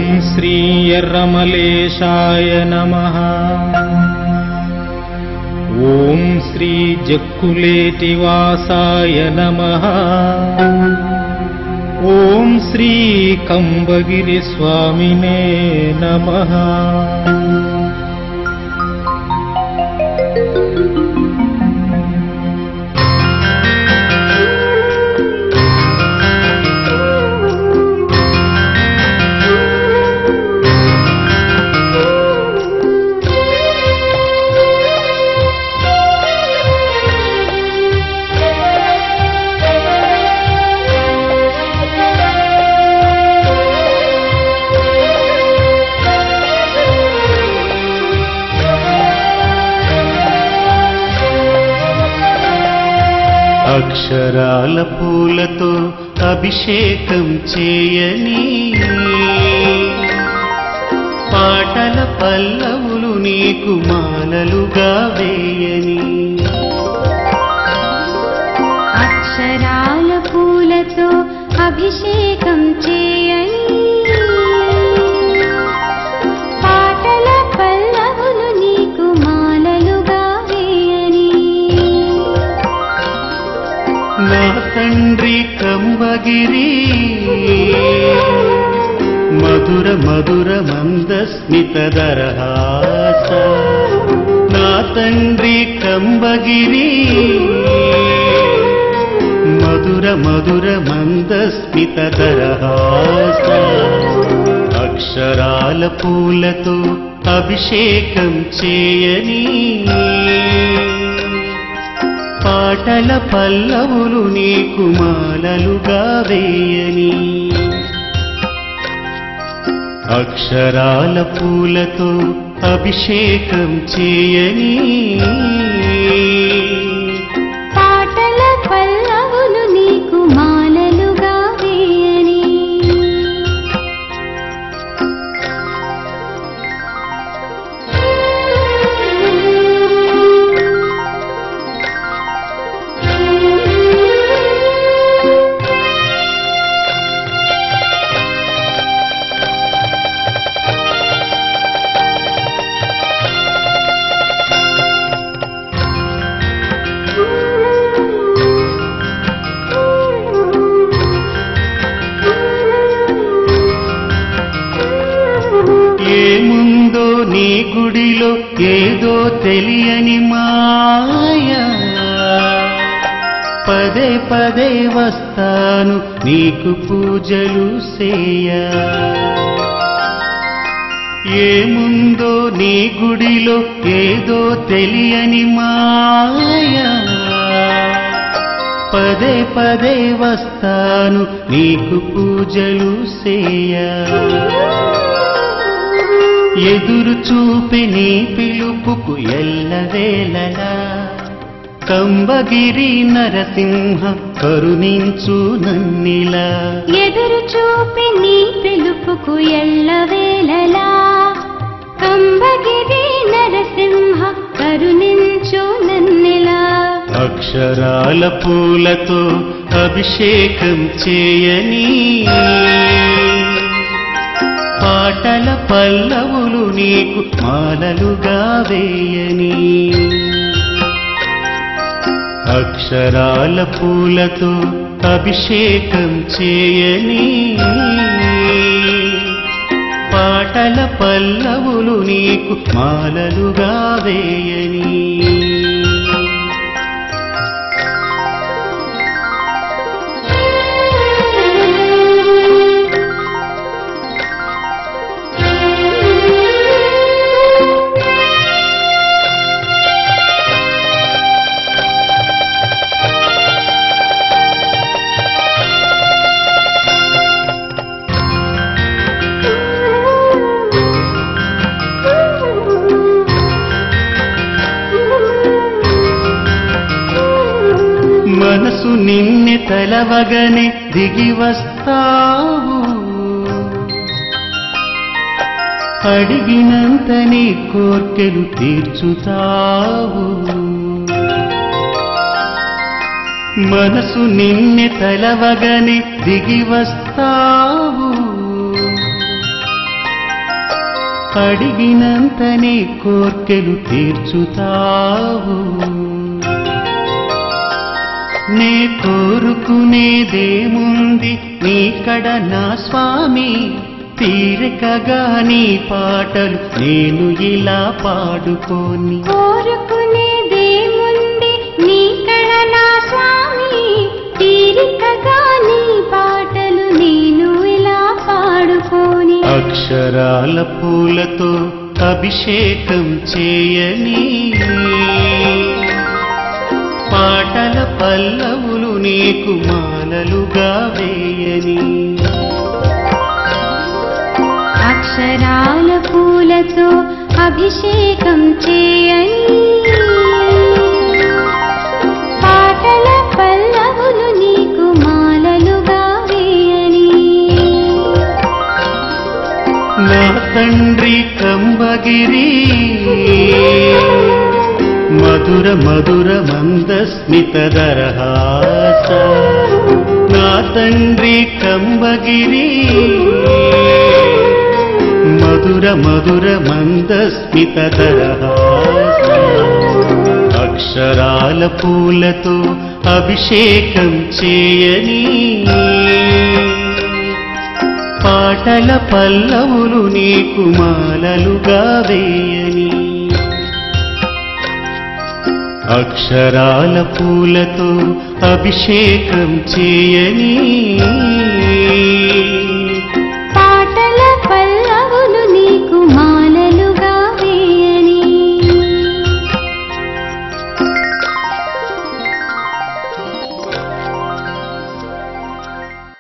శ్రీ ఎర్రమలేశాయ నమ ఓం శ్రీ జక్కులేటి వాసాయ నమ ఓం శ్రీ కంబగిరి స్వామినే నమ అక్షరాల పూలతో అభిషేకం చేయని పాటల పల్లవులు నీకు మాలలుగా వేయని అక్షరాల పూలతో అభిషేకం చేయని పాటల పల్లవులు నీకు మాలలుగా వేయని నా తండ్రి కంబగిరి మధుర మధుర మందస్మిత దరహాస నా తండ్రి కంబగిరి మధుర మధుర మందస్మిత దరహాస అక్షరాల పూలతో అభిషేకం చేయని పాటల పల్లవులు నీకు మాలలుగా వేయని అక్షరాల పూలతో అభిషేకం చేయని పాటల పల్లవులు నీకు మాలలుగా వేయని ఏముందో నీ గుడిలో ఏదో తెలియని మాయ పదే పదే వస్తాను నీకు పూజలు సేయ ఏముందో నీ గుడిలో ఏదో తెలియని మాయ పదే పదే వస్తాను నీకు పూజలు సేయ ఎదురు చూపి నీ పిలుపుకు ఎల్లవేళలా కంబగిరి నరసింహ కరుణించు నన్నిలా ఎదురు చూపి నీ పిలుపుకు ఎల్లవేళలా కంబగిరి నరసింహ కరుణించు నన్నెలా అక్షరాల పూలతో అభిషేకం చేయని పాటల పల్లవులు నీకు మాలలుగా వేయని అక్షరాల పూలతో అభిషేకం చేయని పాటల పల్లవులు నీకు మాలలుగా వేయని మనసు నిన్నె తలవగనే దిగి వస్తావు అడిగినంత నీ కోర్కెలు తీర్చుతావు మనసు నిన్నె తలవగనే దిగి వస్తావు అడిగినంతనే కోర్కెలు తీర్చుతావు నే కోరుకునేదేముంది నీ కడ నా స్వామి తీరికగా నీ పాటలు నేను ఇలా పాడుకోని కోరుకునేదేముంది నీ కడ నా స్వామి తీరికగా నీ పాటలు నేను ఇలా పాడుకోని అక్షరాల పూలతో అభిషేకం చేయని పాటల పల్లవులు నీకు మాలలుగా వేయని అక్షరాల పూలతో అభిషేకం చేయని పాటల పల్లవులు నీకు మాలలుగా వేయని నా తండ్రి కంబగిరి మధుర మధుర మందస్మిత దరహాస నా తండ్రి కంబగిరి మధుర మధుర మందస్మిత దరహాస అక్షరాల పూలతో అభిషేకం చేయని పాటల పల్లవులు నీకు మాలలుగా వేయని అక్షరాల పూలతో అభిషేకం చేయని